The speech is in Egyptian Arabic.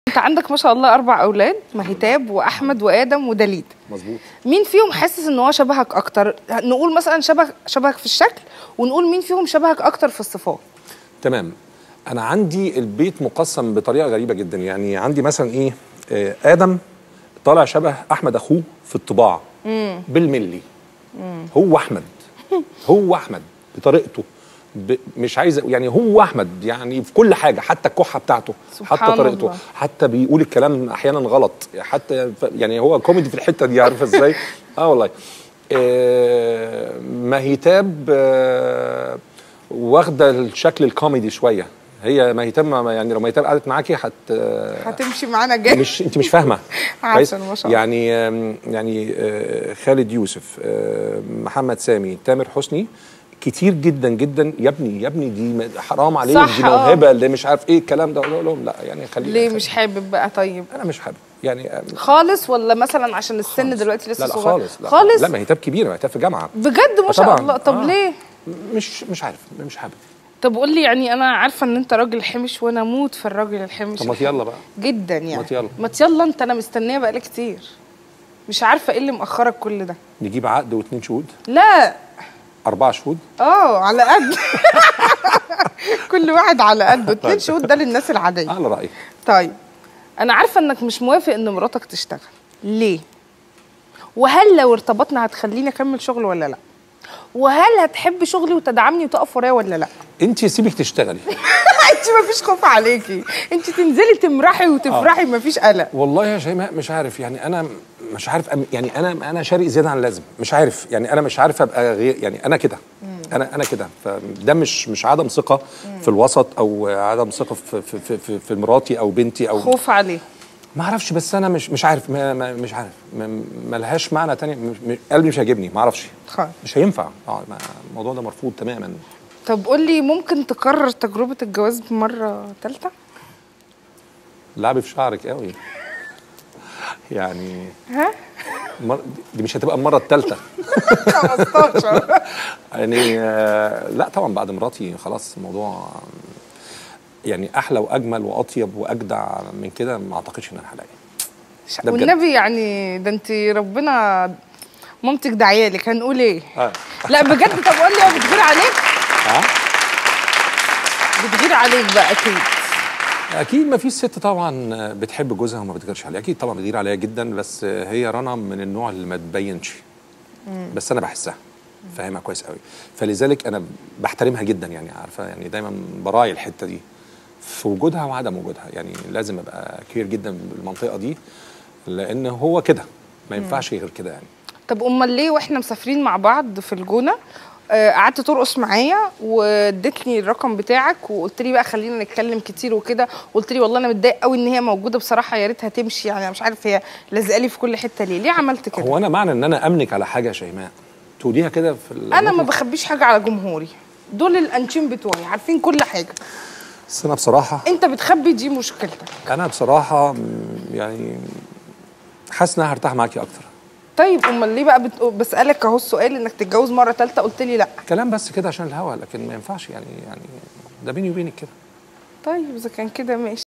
انت عندك ما شاء الله اربع اولاد مهتاب واحمد وادم ودليد مظبوط مين فيهم حاسس ان هو شبهك اكتر نقول مثلا شبه شبهك في الشكل ونقول مين فيهم شبهك اكتر في الصفات تمام انا عندي البيت مقسم بطريقه غريبه جدا يعني عندي مثلا ايه آه ادم طالع شبه احمد اخوه في الطباع بالملي هو احمد هو احمد بطريقته ب... مش عايز يعني هو احمد يعني في كل حاجه حتى الكحه بتاعته سبحان حتى طريقته الله. حتى بيقول الكلام احيانا غلط حتى ف... يعني هو كوميدي في الحته دي عارفه ازاي اه والله آه مهيتاب آه واخده الشكل الكوميدي شويه هي مهيتاب ما- يعني لو مهيتاب قعدت معاكي هت هتمشي معانا جاي مش انت مش فاهمه عسل كويس؟ ما شاء الله. يعني آم، يعني آه، خالد يوسف آه، محمد سامي تامر حسني كتير جدا جدا يا ابني يا ابني دي م- حرام عليك صح، دي آه. موهبه اللي مش عارف ايه الكلام ده اقول لهم لا يعني خلينا ليه خلي- مش حابب بقى طيب انا مش حابب يعني آم، خالص ولا مثلا عشان السن دلوقتي لسه لا لا صغير خالص لا خالص لا مهيتاب كبيره مهيتاب في جامعه بجد ما شاء طبعاً. الله طب آه. ليه مش مش عارف مش حابب طب قول لي يعني انا عارفه ان انت راجل حمش وانا اموت في الراجل الحمش طب ما يلا بقى جدا يعني ما يلا. ما يلا انت انا مستنيه بقالي كتير مش عارفه ايه اللي مأخرك كل ده نجيب عقد واثنين شهود لا اربع شهود اه على قد كل واحد على قده اتنين شهود ده للناس العاديه على رايك طيب انا عارفه انك مش موافق ان مراتك تشتغل ليه وهل لو ارتبطنا هتخليني اكمل شغل ولا لا وهل هتحب شغلي وتدعمني وتقف ورايا ولا لا انت سيبك تشتغلي انت مفيش خوف عليكي انت تنزلي تمرحي وتفرحي مفيش قلق والله يا شيماء مش عارف يعني انا مش عارف أم- يعني انا انا شاري زياده عن اللازم مش عارف يعني انا مش عارف ابقى غير يعني انا كده انا انا كده فده مش مش عدم ثقه في الوسط او عدم ثقه في في في, في, في مراتي او بنتي او خوف عليه ما اعرفش بس انا مش مش عارف ما ما مش عارف ما ما لهاش معنى تاني مش مش- قلبي مش هيجيبني ما اعرفش خالص مش هينفع اه ما- الموضوع ده مرفوض تماما طب قول لي ممكن تكرر تجربه الجواز بمره ثالثه لعبي في شعرك قوي يعني ها مر... دي مش هتبقى المره الثالثه 15 يعني آه، لا طبعا بعد مراتي خلاص الموضوع يعني احلى واجمل واطيب واجدع من كده ما اعتقدش ان انا هلاقي ده بجد. والنبي يعني ده انت ربنا مامتك دعيالك هنقول ايه آه. لا بجد طب قول لي هو بتغير عليك ها بتغير عليك بقى اكيد اكيد ما فيش ست طبعا بتحب جوزها وما بتغيرش عليه اكيد طبعا بتغير عليها جدا بس هي رنا من النوع اللي ما تبينش بس انا بحسها فاهمها كويس قوي فلذلك انا بحترمها جدا يعني عارفه يعني دايما براعي الحته دي في وجودها وعدم وجودها يعني لازم ابقى كبير جدا بالمنطقه دي لان هو كده ما ينفعش غير كده يعني طب امال ليه واحنا مسافرين مع بعض في الجونه آه، قعدت ترقص معايا واديتني الرقم بتاعك وقلت لي بقى خلينا نتكلم كتير وكده قلت لي والله انا متضايق قوي ان هي موجوده بصراحه يا ريتها تمشي يعني انا مش عارف هي لازقه لي في كل حته ليه ليه عملت كده هو انا معنى ان انا امنك على حاجه يا شيماء تقوليها كده في ال- انا ما بخبيش حاجه على جمهوري دول الانشين بتوعي عارفين كل حاجه بس انا بصراحه انت بتخبي دي مشكلتك انا بصراحه م، يعني حاسس ان انا هرتاح معاكي اكتر طيب امال ليه بقى بت... بسالك اهو السؤال انك تتجوز مره ثالثه قلت لي لا كلام بس كده عشان الهوا لكن ما ينفعش يعني يعني ده بيني وبينك كده طيب اذا كان كده ماشي